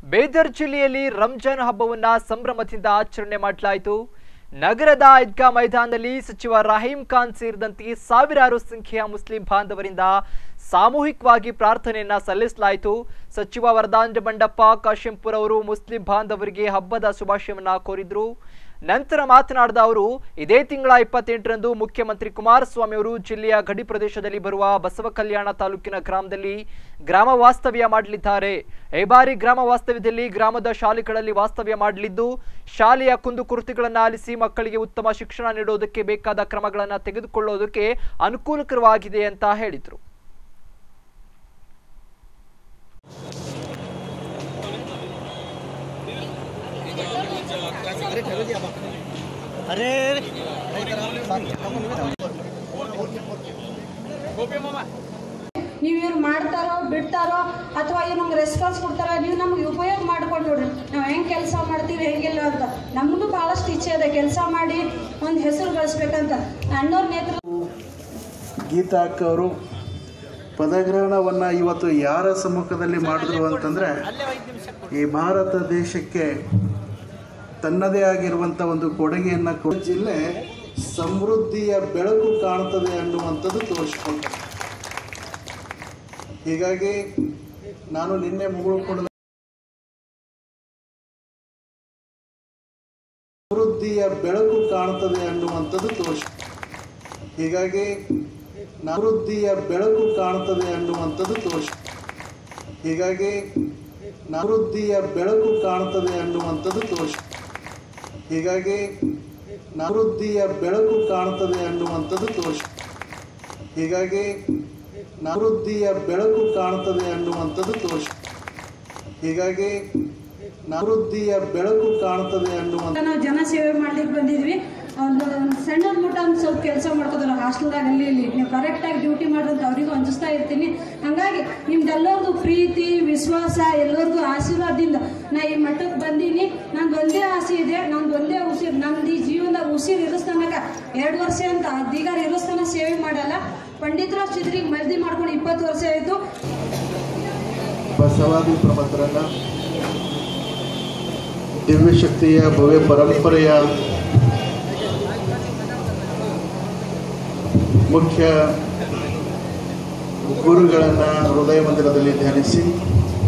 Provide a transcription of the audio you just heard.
ಬೀದರ್ ಜಿಲ್ಲೆಯಲ್ಲಿ ರಂಜಾನ್ ಹಬ್ಬವನ್ನ ಸಂಭ್ರಮದಿಂದ ಆಚರಣೆ ಮಾಡಲಾಯಿತು ನಗರದ ಈದ್ಗಾ ಮೈದಾನದಲ್ಲಿ ಸಚಿವ ರಹೀಂ ಖಾನ್ ಸೇರಿದಂತೆ ಸಾವಿರಾರು ಸಂಖ್ಯೆಯ ಮುಸ್ಲಿಂ ಬಾಂಧವರಿಂದ ಸಾಮೂಹಿಕವಾಗಿ ಪ್ರಾರ್ಥನೆಯನ್ನ ಸಲ್ಲಿಸಲಾಯಿತು ಸಚಿವ ವರದಾಂಜ ಬಂಡಪ್ಪ ಕಾಶೆಂಪುರ್ ಅವರು ಮುಸ್ಲಿಂ ಬಾಂಧವರಿಗೆ ಹಬ್ಬದ ಶುಭಾಶಯವನ್ನ ಕೋರಿದ್ರು ನಂತರ ಮಾತನಾಡಿದ ಅವರು ಇದೇ ತಿಂಗಳ ಇಪ್ಪತ್ತೆಂಟರಂದು ಮುಖ್ಯಮಂತ್ರಿ ಕುಮಾರಸ್ವಾಮಿ ಅವರು ಜಿಲ್ಲೆಯ ಗಡಿ ಪ್ರದೇಶದಲ್ಲಿ ಬರುವ ಬಸವ ಕಲ್ಯಾಣ ತಾಲೂಕಿನ ಗ್ರಾಮದಲ್ಲಿ ಗ್ರಾಮ ವಾಸ್ತವ್ಯ ಮಾಡಲಿದ್ದಾರೆ ಈ ಬಾರಿ ಗ್ರಾಮ ವಾಸ್ತವ್ಯದಲ್ಲಿ ಗ್ರಾಮದ ಶಾಲೆಗಳಲ್ಲಿ ವಾಸ್ತವ್ಯ ಮಾಡಲಿದ್ದು ಶಾಲೆಯ ಕುಂದುಕೊರತೆಗಳನ್ನು ಆಲಿಸಿ ಮಕ್ಕಳಿಗೆ ಉತ್ತಮ ಶಿಕ್ಷಣ ನೀಡೋದಕ್ಕೆ ಬೇಕಾದ ಕ್ರಮಗಳನ್ನು ತೆಗೆದುಕೊಳ್ಳೋದಕ್ಕೆ ಅನುಕೂಲಕರವಾಗಿದೆ ಅಂತ ಹೇಳಿದರು अरे ನೀವು ಇವ್ರು ಮಾಡ್ತಾರೋ ಬಿಡ್ತಾರೋ ಅಥವಾ ಇವ್ರು ನಮ್ಗೆ ರೆಸ್ಪಾನ್ಸ್ ಕೊಡ್ತಾರೋ ನೀವು ನಮ್ಗೆ ಉಪಯೋಗ ಮಾಡ್ಕೊಂಡು ನೋಡ್ರಿ ನಾವು ಹೆಂಗೆ ಕೆಲಸ ಮಾಡ್ತೀವಿ ಹೆಂಗಿಲ್ಲ ಅಂತ ನಮಗೂ ಭಾಳಷ್ಟು ಇಚ್ಛೆ ಇದೆ ಕೆಲಸ ಮಾಡಿ ಒಂದು ಹೆಸರು ಗಳಿಸ್ಬೇಕಂತ ಅಣ್ಣವ್ರ ನೇತೃತ್ವ ಗೀತಾ ಅಕ್ಕ ಅವರು ಪದಗ್ರಹಣವನ್ನು ಇವತ್ತು ಯಾರ ಸಮ್ಮುಖದಲ್ಲಿ ಮಾಡಿದ್ರು ಅಂತಂದರೆ ಈ ಭಾರತ ದೇಶಕ್ಕೆ ತನ್ನದೇ ಆಗಿರುವಂಥ ಒಂದು ಕೊಡುಗೆಯನ್ನು ಕೊಡ ಜಿಲ್ಲೆ ಸಮೃದ್ಧಿಯ ಬೆಳಕು ಕಾಣ್ತದೆ ಅನ್ನುವಂಥದ್ದು ತೋರಿಸ್ಕೊಂಡು ಹೀಗಾಗಿ ನಾನು ನಿನ್ನೆ ಮುಗಿದುಕೊಂಡ ಸಮೃದ್ಧಿಯ ಬೆಳಕು ಕಾಣ್ತದೆ ಅನ್ನುವಂಥದ್ದು ತೋರಿಸ್ ಹೀಗಾಗಿ ಸಮೃದ್ಧಿಯ ಬೆಳಕು ಕಾಣ್ತದೆ ಅನ್ನುವಂಥದ್ದು ತೋರಿಸ್ ಹೀಗಾಗಿ ಸಮೃದ್ಧಿಯ ಬೆಳಕು ಕಾಣ್ತದೆ ಅನ್ನುವಂಥದ್ದು ತೋರಿಸ್ ಹೀಗಾಗಿ ಸಮೃದ್ಧಿಯ ಬೆಳಕು ಕಾಣ್ತದೆ ಅನ್ನುವಂಥದ್ದು ತೋರಿಸ್ ಹೀಗಾಗಿ ಸಮೃದ್ಧಿಯ ಬೆಳಕು ಕಾಣ್ತದೆ ಅನ್ನುವಂಥದ್ದು ತೋರಿಸ್ ಹೀಗಾಗಿ ಸಮೃದ್ಧಿಯ ಬೆಳಕು ಕಾಣ್ತದೆ ಅನ್ನುವಂಥ ನಾವು ಜನ ಸೇವೆ ಮಾಡ್ಲಿಕ್ಕೆ ಬಂದಿದ್ವಿ ಒಂದು ಸಣ್ಣ ಮುಟ್ಟ ಒಂದು ಸ್ವಲ್ಪ ಕೆಲಸ ಮಾಡ್ಕೋದ್ರ ಹಾಸ್ಟೆಲ್ದಾಗ ಅಲ್ಲಿ ಇಲ್ಲಿ ನೀವು ಕರೆಕ್ಟಾಗಿ ಡ್ಯೂಟಿ ಮಾಡೋಂತ ಅವರಿಗೂ ಅಂಜಿಸ್ತಾ ಇರ್ತೀನಿ ಹಾಗಾಗಿ ನಿಮ್ದೆಲ್ಲರದು ಪ್ರೀತಿ ವಿಶ್ವಾಸ ಎಲ್ಲರಿಗೂ ಆಶೀರ್ವಾದದಿಂದ ನಾ ಈ ಮಟ್ಟಕ್ಕೆ ಬಂದೀನಿ ನಂದು ಒಂದೇ ಆಸೆ ಇದೆ ನಂದು ಒಂದೇ ಉಸಿರು ನಂದು ಈ ಜೀವನದಾಗ ಉಸಿರು ಇರಿಸ್ತನಕ ಎರಡು ವರ್ಷ ಅಂತ ಅಧಿಕಾರ ಇರಿಸ್ತಾನ ಸೇವೆ ಮಾಡಲ್ಲ ಪಂಡಿತರಾವ್ ಚಿದ್ರಿಗೆ ಮಲ್ದಿ ಮಾಡ್ಕೊಂಡು ಇಪ್ಪತ್ತು ವರ್ಷ ಆಯಿತು ಬಸವಾದಿ ಪ್ರಮಥರನ್ನ ದಿವ್ಯಶಕ್ತಿಯ ಭವ್ಯ ಪರಂಪರೆಯ ಮುಖ್ಯ ಗುರುಗಳನ್ನು ಹೃದಯ ಮಂದಿರದಲ್ಲಿ ಧ್ಯಾನಿಸಿ